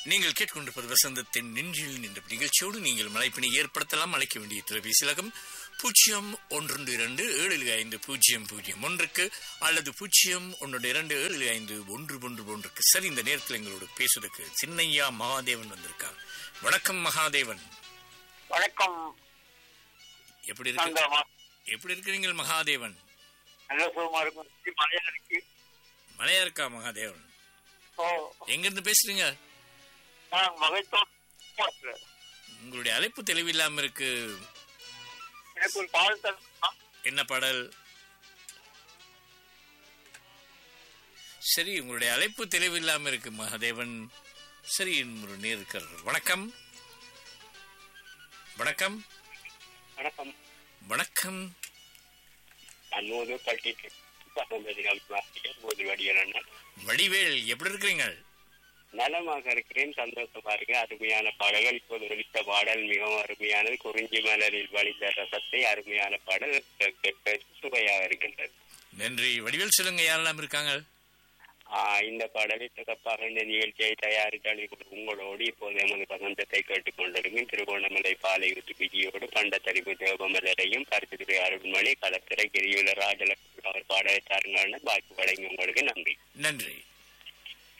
நீங்கள் கேட்டுக்கொண்டிருப்பது வசந்தத்தின் நெஞ்சில் நின்ற நிகழ்ச்சியோடு நீங்கள் மலைப்பினை ஏற்படுத்தலாம் அழைக்க வேண்டிய தொலைபேசி இலக்கம் பூஜ்ஜியம் ஒன்று இரண்டு ஏழு ஐந்து பூஜ்ஜியம் பூஜ்ஜியம் ஒன்றுக்கு அல்லது பூஜ்ஜியம் ஒன்று இரண்டு ஏழு ஐந்து ஒன்று ஒன்று ஒன்றுக்கு சரி இந்த நேரத்தில் எங்களோட பேசுவதற்கு சின்னையா மகாதேவன் வந்திருக்கார் வணக்கம் மகாதேவன் வணக்கம் எப்படி இருக்கு சந்திரமா எப்படி இருக்கிறீங்க மகாதேவன் நல்ல சுகமா இருக்கும் மழையா இருக்கு மழையா இருக்கா மகாதேவன் ஓ எங்க இருந்து பேசுறீங்க நான் மகைத்தோம் உங்களுடைய அழைப்பு தெளிவில்லாம இருக்கு எனக்கு ஒரு பால் தரணுமா? என்ன பாடல் சரி உங்களுடைய அழைப்பு தெளிவில்லாம இருக்கு மகாதேவன் சரி ஒரு நேர் இருக்கார் வணக்கம் வணக்கம் வணக்கம் வணக்கம் நான் நூறு கட்டிட்டு பத்தொன்பது நாள் பிளாஸ்டிக் போது வடிகிறேன் வடிவேல் எப்படி இருக்கிறீங்க நலமாக இருக்கிறேன் சந்தோஷமா இருக்கு அருமையான பாடல்கள் இப்போது ஒலித்த பாடல் மிகவும் அருமையானது குறிஞ்சி மலரில் வழிந்த ரசத்தை அருமையான பாடல் கேட்க சுவையாக இருக்கின்றது நன்றி வடிவேல் சொல்லுங்க யாரெல்லாம் இருக்காங்க ஆஹ் இந்த பாடலை சிறப்பாக இந்த நிகழ்ச்சியை தயாரித்தால் உங்களோடு இப்போது எமது பசந்தத்தை கேட்டுக்கொண்டிருக்கும் திருகோணமலை பாலை விஜயோடு பண்டத்தறிவு தேவமலரையும் கருத்துத்துறை அருள்மொழி கலத்திரை கிரியுல ராஜலட்சுமி அவர் பாடலை தாருங்கன்னு வாய்ப்பு வழங்கி உங்களுக்கு நன்றி நன்றி